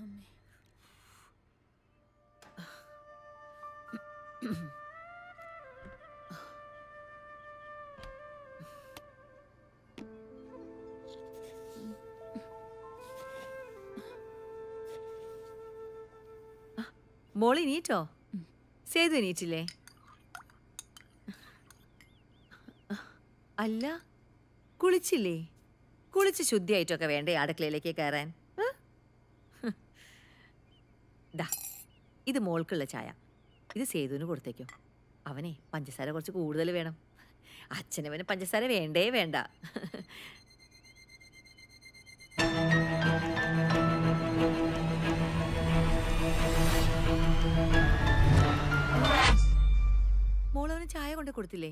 മോളി നീറ്റോ സേതു എണീറ്റില്ലേ അല്ല കുളിച്ചില്ലേ കുളിച്ച് ശുദ്ധിയായിട്ടൊക്കെ വേണ്ടേ അടുക്കളയിലേക്ക് കയറാൻ ആ? ദാ ഇത് മോൾക്കുള്ള ചായ ഇത് സേതുവിന് കൊടുത്തേക്കോ അവനെ പഞ്ചസാര കുറച്ച് കൂടുതൽ വേണം അച്ഛനവന് പഞ്ചസാര വേണ്ടേ വേണ്ട മോളവന് ചായ കൊണ്ട് കൊടുത്തില്ലേ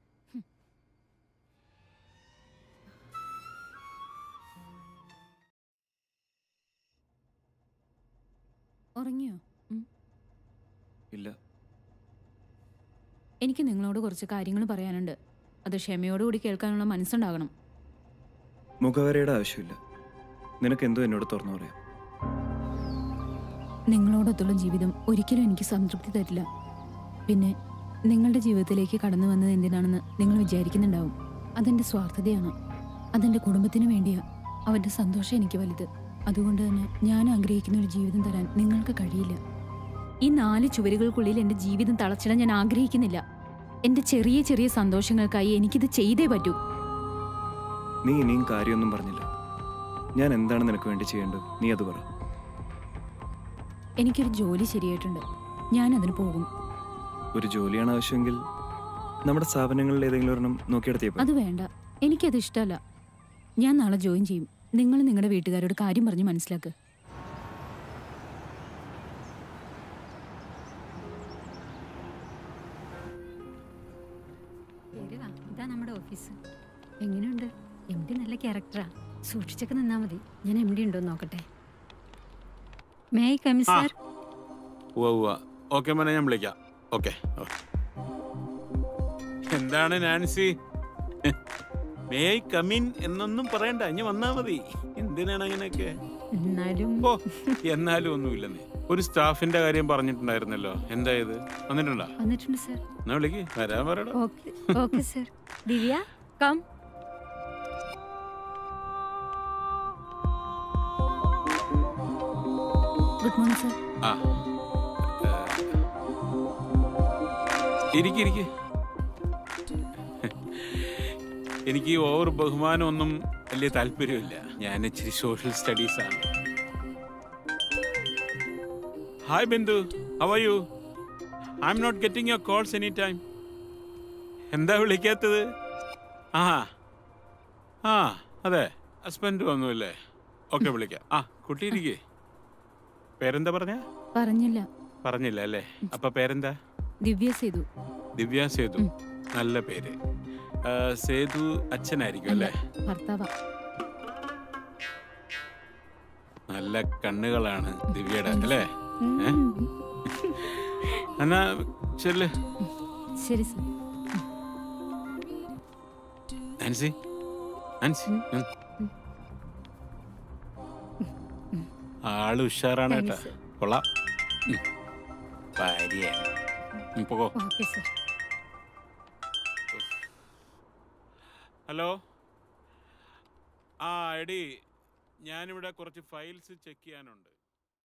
ഉറങ്ങിയോ ഉം. ഇല്ല എനിക്ക് നിങ്ങളോട് കുറച്ച് കാര്യങ്ങൾ പറയാനുണ്ട് അത് ക്ഷമയോടുകൂടി കേൾക്കാനുള്ള മനസ്സുണ്ടാകണം മുഖവരയുടെ ആവശ്യമില്ല നിനക്ക് എന്തോ എന്നോട് തുറന്നു പറയാം നിങ്ങളോടൊത്തുള്ള ജീവിതം ഒരിക്കലും എനിക്ക് സംതൃപ്തി തരില്ല പിന്നെ നിങ്ങളുടെ ജീവിതത്തിലേക്ക് കടന്നു വന്നത് എന്തിനാണെന്ന് നിങ്ങൾ വിചാരിക്കുന്നുണ്ടാവും അതെന്റെ സ്വാർത്ഥതയാണ് അതെന്റെ കുടുംബത്തിന് വേണ്ടിയാ അവന്റെ സന്തോഷം എനിക്ക് വലുത് അതുകൊണ്ട് തന്നെ ഞാൻ ആഗ്രഹിക്കുന്ന ഒരു ജീവിതം തരാൻ നിങ്ങൾക്ക് കഴിയില്ല ഈ നാല് ചുവരുകൾക്കുള്ളിൽ എന്റെ ജീവിതം തളച്ചിടാൻ ഞാൻ ആഗ്രഹിക്കുന്നില്ല എന്റെ ചെറിയ ചെറിയ സന്തോഷങ്ങൾക്കായി എനിക്കിത് ചെയ്തേ പറ്റൂ നീ ഇനിയും കാര്യമൊന്നും പറഞ്ഞില്ല ഞാൻ എന്താണ് നിനക്ക് വേണ്ടി ചെയ്യേണ്ടത് നീ അത് പറ എനിക്കൊരു ജോലി ശരിയായിട്ടുണ്ട് ഞാൻ അതിന് പോകും ഒരു ജോലിയാണ് ആവശ്യമെങ്കിൽ നമ്മുടെ സ്ഥാപനങ്ങളിൽ ഏതെങ്കിലും ഒരെണ്ണം നോക്കിയെടുത്തിയപ്പോൾ അത് വേണ്ട എനിക്കത് ഇഷ്ടമല്ല ഞാൻ നാളെ ജോയിൻ ചെയ്യും നിങ്ങൾ നിങ്ങളുടെ വീട്ടുകാരോട് കാര്യം പറഞ്ഞ് മനസ്സിലാക്ക് പേരുവാ ഇതാ നമ്മുടെ ഓഫീസ് എങ്ങനെയുണ്ട് എം ഡി നല്ല ക്യാരക്ടറാ സൂക്ഷിച്ചൊക്കെ നിന്നാ മതി ഞാൻ എം ഡി ഉണ്ടോ എന്ന് നോക്കട്ടെ മേ ഐ കമി ആ. സാർ ഉവ്വ ഉവ്വ ഓക്കെ മോനെ ഞാൻ വിളിക്കാം ഓക്കെ എന്താണ് നാൻസി മേ ഐ കമിൻ എന്നൊന്നും പറയണ്ട ഇനി വന്നാ മതി എന്തിനാണ് അങ്ങനെയൊക്കെ എന്നാലും ഓ എന്നാലും ഒന്നുമില്ലെന്നേ ഒരു സ്റ്റാഫിന്റെ കാര്യം പറഞ്ഞിട്ടുണ്ടായിരുന്നല്ലോ എന്തായത് വന്നിട്ടുണ്ടോ വന്നിട്ടുണ്ട് സാർ എന്നാ വിളിക്ക് വരാൻ പറയടാ okay okay sir Divya come good morning sir ആ ഇരിക്കെ ഇരിക്കെ എനിക്ക് ഈ ഓവർ ബഹുമാനമൊന്നും വലിയ താല്പര്യമില്ല ഞാൻ ഇച്ചിരി സോഷ്യൽ സ്റ്റഡീസ് ആണ് hi Bindu how are you I am not getting your calls any time എന്താ വിളിക്കാത്തത് ആ ആ അതെ ഹസ്ബൻഡ് ഒന്നുമില്ലേ ഓക്കെ വിളിക്കാം ആ കുട്ടി ഇരിക്കേ പേരെന്താ പറഞ്ഞ പറഞ്ഞില്ല പറഞ്ഞില്ല അല്ലേ അപ്പൊ പേരെന്താ ദിവ്യ സേതു ദിവ്യ സേതു നല്ല പേര് ആ, സേതു അച്ഛനായിരിക്കും അല്ല അല്ലേ ഭർത്താവ നല്ല കണ്ണുകളാണ് ദിവ്യയുടെ അല്ലേ ഏ? എന്നാ ചെല്ല് ശരി സർ നാൻസി നാൻസി ഉം. ആള് ഉഷാറാണ് Thanks, കേട്ടാ sir. കൊള്ളാം ഉം. ഭാര്യ ഉം, പോകോ ഓക്കെ സാർ ഹലോ ആ എടി ഞാനിവിടെ കുറച്ച് ഫയൽസ് ചെക്ക് ചെയ്യാനുണ്ട്